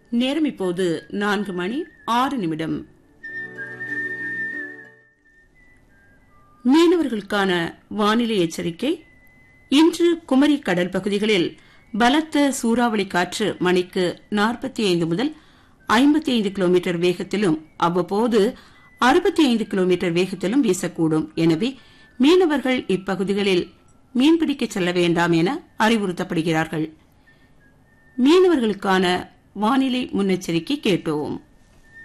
நேரம் இப்போது நான்கு மணி ஆறு நிமிடம் மீனவர்களுக்கான வானிலை எச்சரிக்கை இன்று குமரி கடல் பகுதிகளில் பலத்த சூறாவளி காற்று மணிக்கு நாற்பத்தி ஐந்து முதல் ஐம்பத்தி ஐந்து கிலோமீட்டர் வேகத்திலும் அவ்வப்போது அறுபத்தி ஐந்து கிலோமீட்டர் வேகத்திலும் வீசக்கூடும் எனவே மீனவர்கள் இப்பகுதிகளில் மீன்பிடிக்க செல்ல வேண்டாம் என அறிவுறுத்தப்படுகிறார்கள் மீனவர்களுக்கான வானிலை முன்னெச்சரிக்கை கேட்டோம்